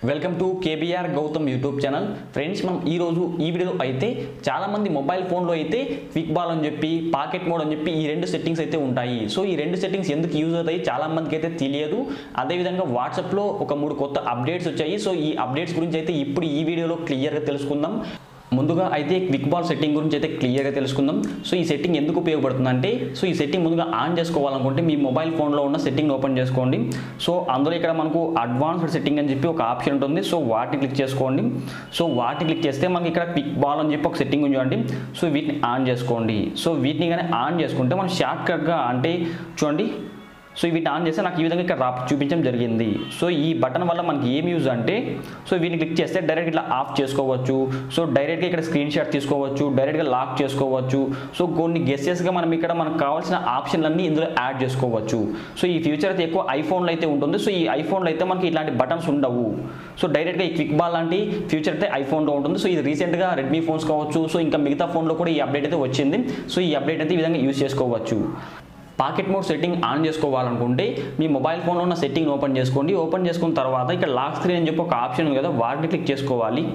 welcome to KBR Gautam YouTube channel friends మనం ఈ రోజు ఈ వీడియోలో అయితే చాలామంది మొబైల్ ఫోన్లో అయితే క్విక్ బాల్ అని చెప్పి పాకెట్ మోడ్ అని చెప్పి ఈ రెండు సెట్టింగ్స్ అయితే ఉంటాయి సో ఈ రెండు సెట్టింగ్స్ ఎందుకు యూజ్ అవుతాయి చాలా మందికి అయితే తెలియదు అదేవిధంగా వాట్సాప్లో ఒక మూడు కొత్త అప్డేట్స్ వచ్చాయి సో ఈ అప్డేట్స్ గురించి అయితే ఇప్పుడు ఈ వీడియోలో క్లియర్గా తెలుసుకుందాం ముందుగా అయితే క్విక్ బాల్ సెట్టింగ్ గురించి అయితే క్లియర్గా తెలుసుకుందాం సో ఈ సెట్టింగ్ ఎందుకు ఉపయోగపడుతుందంటే సో ఈ సెట్టింగ్ ముందుగా ఆన్ చేసుకోవాలనుకుంటే మీ మొబైల్ ఫోన్లో ఉన్న సెట్టింగ్ ఓపెన్ చేసుకోండి సో అందులో ఇక్కడ మనకు అడ్వాన్స్డ్ సెట్టింగ్ అని చెప్పి ఒక ఆప్షన్ ఉంటుంది సో వాటిని క్లిక్ చేసుకోండి సో వాటిని క్లిక్ చేస్తే మనకి ఇక్కడ క్విక్ బాల్ అని చెప్పి ఒక సెట్టింగ్ ఉంది చూడండి సో వీటిని ఆన్ చేసుకోండి సో వీటిని కానీ ఆన్ చేసుకుంటే మనం షార్ట్ కట్గా అంటే చూడండి సో వీటిని ఆన్ చేస్తే నాకు ఈ విధంగా ఇక్కడ రా చూపించడం జరిగింది సో ఈ బటన్ వల్ల మనకి ఏం యూజ్ అంటే సో వీటిని క్లిక్ చేస్తే డైరెక్ట్ ఇట్లా ఆఫ్ చేసుకోవచ్చు సో డైరెక్ట్గా ఇక్కడ స్క్రీన్ షాట్ తీసుకోవచ్చు డైరెక్ట్గా లాక్ చేసుకోవచ్చు సో కొన్ని గెస్సెస్గా మనం ఇక్కడ మనకు కావాల్సిన ఆప్షన్లన్నీ ఇందులో యాడ్ చేసుకోవచ్చు సో ఈ ఫ్యూచర్ అయితే ఎక్కువ ఐఫోన్లో అయితే ఉంటుంది సో ఈ ఐఫోన్లో అయితే మనకి ఇలాంటి బటన్స్ ఉండవు సో డైరెక్ట్గా ఈ క్విక్ బాల్ లాంటి ఫ్యూచర్ అయితే ఐఫోన్లో ఉంటుంది సో ఇది రీసెంట్గా రెడ్మీ ఫోన్స్ కావచ్చు సో ఇంకా మిగతా ఫోన్లో కూడా ఈ అప్డేట్ అయితే వచ్చింది సో ఈ అప్డేట్ అయితే ఈ విధంగా యూజ్ చేసుకోవచ్చు పాకెట్ మోడ్ సెట్టింగ్ ఆన్ చేసుకోవాలనుకుంటే మీ మొబైల్ ఫోన్లో ఉన్న సెట్టింగ్ ఓపెన్ చేసుకోండి ఓపెన్ చేసుకున్న తర్వాత ఇక్కడ లాక్ స్క్రీన్ అని చెప్పి ఒక ఆప్షన్ ఉంది కదా వాటిని క్లిక్ చేసుకోవాలి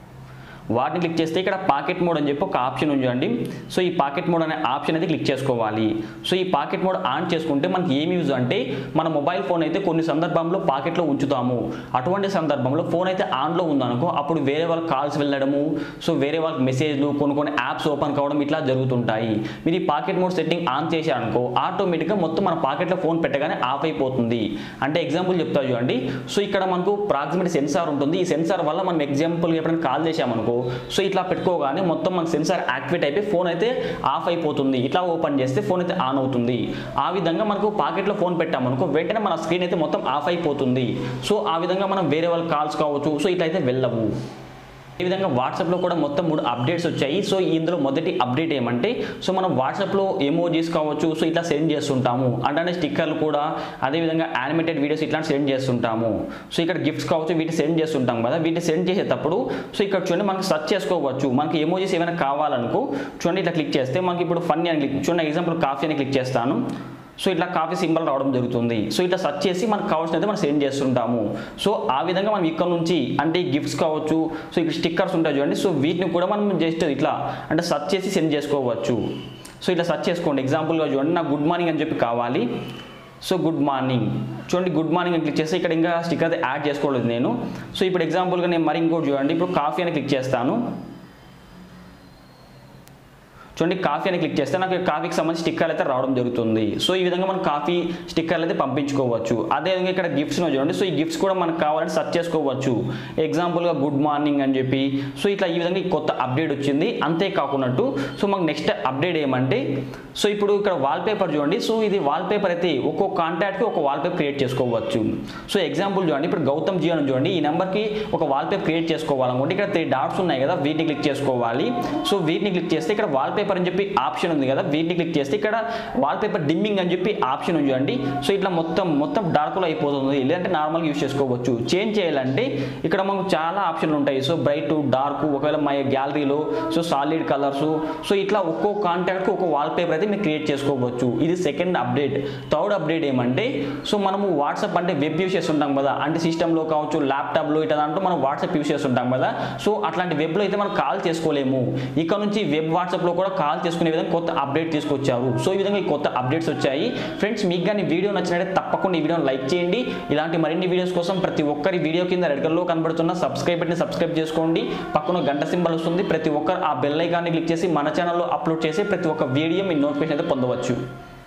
వాటిని క్లిక్ చేస్తే ఇక్కడ పాకెట్ మోడ్ అని చెప్పి ఒక ఆప్షన్ ఉంచండి సో ఈ పాకెట్ మోడ్ అనే ఆప్షన్ అయితే క్లిక్ చేసుకోవాలి సో ఈ పాకెట్ మోడ్ ఆన్ చేసుకుంటే మనకి ఏమి యూజ్ అంటే మన మొబైల్ ఫోన్ అయితే కొన్ని సందర్భంలో పాకెట్లో ఉంచుతాము అటువంటి సందర్భంలో ఫోన్ అయితే ఆన్లో ఉందనుకో అప్పుడు వేరే వాళ్ళకి కాల్స్ వెళ్ళడము సో వేరే వాళ్ళకి మెసేజ్లు కొన్ని కొన్ని యాప్స్ ఓపెన్ కావడం ఇట్లా జరుగుతుంటాయి మీరు ఈ పాకెట్ మోడ్ సెట్టింగ్ ఆన్ చేశారనుకో ఆటోమేటిక్గా మొత్తం మన పాకెట్లో ఫోన్ పెట్టగానే ఆఫ్ అయిపోతుంది అంటే ఎగ్జాంపుల్ చెప్తా చూడండి సో ఇక్కడ మనకు ప్రాక్సిమిటీ సెన్సార్ ఉంటుంది ఈ సెన్సార్ వల్ల మనం ఎగ్జాంపుల్ ఎప్పుడైనా కాల్ చేశామనుకో సో ఇట్లా పెట్టుకోగానే మొత్తం మన సెన్సార్ యాక్టివేట్ అయిపోయి ఫోన్ అయితే ఆఫ్ అయిపోతుంది ఇట్లా ఓపెన్ చేస్తే ఫోన్ అయితే ఆన్ అవుతుంది ఆ విధంగా మనకు పాకెట్లో ఫోన్ పెట్టామనుకో వెంటనే మన స్క్రీన్ అయితే మొత్తం ఆఫ్ అయిపోతుంది సో ఆ విధంగా మనం వేరే వాళ్ళ కాల్స్ కావచ్చు సో ఇట్లా అయితే వెళ్ళవు ఈ విధంగా వాట్సాప్లో కూడా మొత్తం మూడు అప్డేట్స్ వచ్చాయి సో ఇందులో మొదటి అప్డేట్ ఏమంటే సో మనం వాట్సాప్లో ఎమోజీస్ కావచ్చు సో ఇట్లా సెండ్ చేస్తుంటాము అంటే స్టిక్కర్లు కూడా అదేవిధంగా యానిమేటెడ్ వీడియోస్ ఇట్లా సెండ్ చేస్తుంటాము సో ఇక్కడ గిఫ్ట్స్ కావచ్చు వీటిని సెండ్ చేస్తుంటాం కదా వీటిని సెండ్ చేసేటప్పుడు సో ఇక్కడ చూడండి మనకి సెర్చ్ చేసుకోవచ్చు మనకి ఎమోజీస్ ఏమైనా కావాలనుకో చూడండి ఇట్లా క్లిక్ చేస్తే మనకి ఇప్పుడు ఫన్నీ అని క్లిక్ చూడండి ఎగ్జాంపుల్ కాఫీ అని క్లిక్ చేస్తాను సో ఇట్లా కాఫీ సింబల్ రావడం జరుగుతుంది సో ఇట్లా సెర్చ్ చేసి మనకు కావాల్సినది మనం సెండ్ చేస్తుంటాము సో ఆ విధంగా మనం ఇక్కడ నుంచి అంటే గిఫ్ట్స్ కావచ్చు సో ఇక్కడ స్టిక్కర్స్ ఉంటాయి చూడండి సో వీటిని కూడా మనం జస్ట్ ఇట్లా అంటే సెర్చ్ చేసి సెండ్ చేసుకోవచ్చు సో ఇట్లా సెర్చ్ చేసుకోండి ఎగ్జాంపుల్గా చూడండి నాకు గుడ్ మార్నింగ్ అని చెప్పి కావాలి సో గుడ్ మార్నింగ్ చూడండి గుడ్ మార్నింగ్ అని క్లిక్ చేస్తే ఇక్కడ ఇంకా స్టిక్కర్ అయితే యాడ్ చేసుకోలేదు నేను సో ఇప్పుడు ఎగ్జాంపుల్గా నేను మరి ఇంకోటి చూడండి ఇప్పుడు కాఫీ అని క్లిక్ చేస్తాను చూడండి కాఫీ అని క్లిక్ చేస్తే నాకు కాఫీకి సంబంధించి స్టిక్కర్లు అయితే రావడం జరుగుతుంది సో ఈ విధంగా మనం కాఫీ స్టిక్కర్లు అయితే పంపించుకోవచ్చు అదేవిధంగా ఇక్కడ గిఫ్ట్స్ చూడండి సో ఈ గిఫ్ట్స్ కూడా మనకు కావాలంటే సెర్చ్ చేసుకోవచ్చు ఎగ్జాంపుల్గా గుడ్ మార్నింగ్ అని చెప్పి సో ఇట్లా ఈ విధంగా ఈ కొత్త అప్డేట్ వచ్చింది అంతేకాకున్నట్టు సో మాకు నెక్స్ట్ అప్డేట్ ఏమంటే సో ఇప్పుడు ఇక్కడ వాల్పేపర్ చూడండి సో ఇది వాల్పేపర్ అయితే ఒక్కొక్క కాంటాక్ట్కి ఒక వాల్పేపర్ క్రియేట్ చేసుకోవచ్చు సో ఎగ్జాంపుల్ చూడండి ఇప్పుడు గౌతమ్ జీ అని చూడండి ఈ నెంబర్కి ఒక వాల్పేపర్ క్రియేట్ చేసుకోవాలనుకుంటే ఇక్కడ త్రీ డాట్స్ ఉన్నాయి కదా వీటిని క్లిక్ చేసుకోవాలి సో వీటిని క్లిక్ చేస్తే ఇక్కడ వాల్పేపర్ అని చెప్పి ఆప్షన్ ఉంది కదా వీటిని క్లిక్ చేస్తే ఇక్కడ వాల్పేపర్ డిమ్మింగ్ అని చెప్పి ఆప్షన్ ఉంది చూడండి సో ఇట్లా మొత్తం మొత్తం డార్క్లో అయిపోతుంది లేదంటే నార్మల్గా యూస్ చేసుకోవచ్చు చేంజ్ చేయాలంటే ఇక్కడ మనకు చాలా ఆప్షన్లు ఉంటాయి సో బ్రైట్ డార్క్ ఒకవేళ మై గ్యాలరీలో సో సాలిడ్ కలర్స్ సో ఇట్లా ఒక్కో కాంటాక్ట్కి ఒక వాల్పేపర్ అయితే మీరు క్రియేట్ చేసుకోవచ్చు ఇది సెకండ్ అప్డేట్ థర్డ్ అప్డేట్ ఏమంటే సో మనము వాట్సాప్ అంటే వెబ్ యూస్ చేస్తుంటాం కదా అంటే సిస్టంలో కావచ్చు ల్యాప్టాప్లో ఇట్లా దాంట్లో మనం వాట్సాప్ యూస్ చేస్తుంటాం కదా సో అట్లాంటి వెబ్లో అయితే మనం కాల్ చేసుకోలేము ఇక్కడ నుంచి వెబ్ వాట్సాప్లో కూడా కాల్ చేసుకునే విధంగా కొత్త అప్డేట్ తీసుకొచ్చారు సో ఈ విధంగా ఈ కొత్త అప్డేట్స్ వచ్చాయి ఫ్రెండ్స్ మీకు కానీ వీడియో నచ్చినట్లయితే తప్పకుండా ఈ వీడియోని లైక్ చేయండి ఇలాంటి మరిన్ని వీడియోస్ కోసం ప్రతి ఒక్కరి వీడియో కింద రెడ్ కలర్లో కనబడుతున్న సబ్స్క్రైబ్ బటన్ సబ్స్క్రైబ్ చేసుకోండి పక్కన గంట సింబల్ వస్తుంది ప్రతి ఒక్కరు ఆ బెల్ ఐకాన్ని క్లిక్ చేసి మన ఛానల్లో అప్లోడ్ చేసి ప్రతి ఒక్క వీడియో మీ నోటిఫికేషన్ అయితే పొందవచ్చు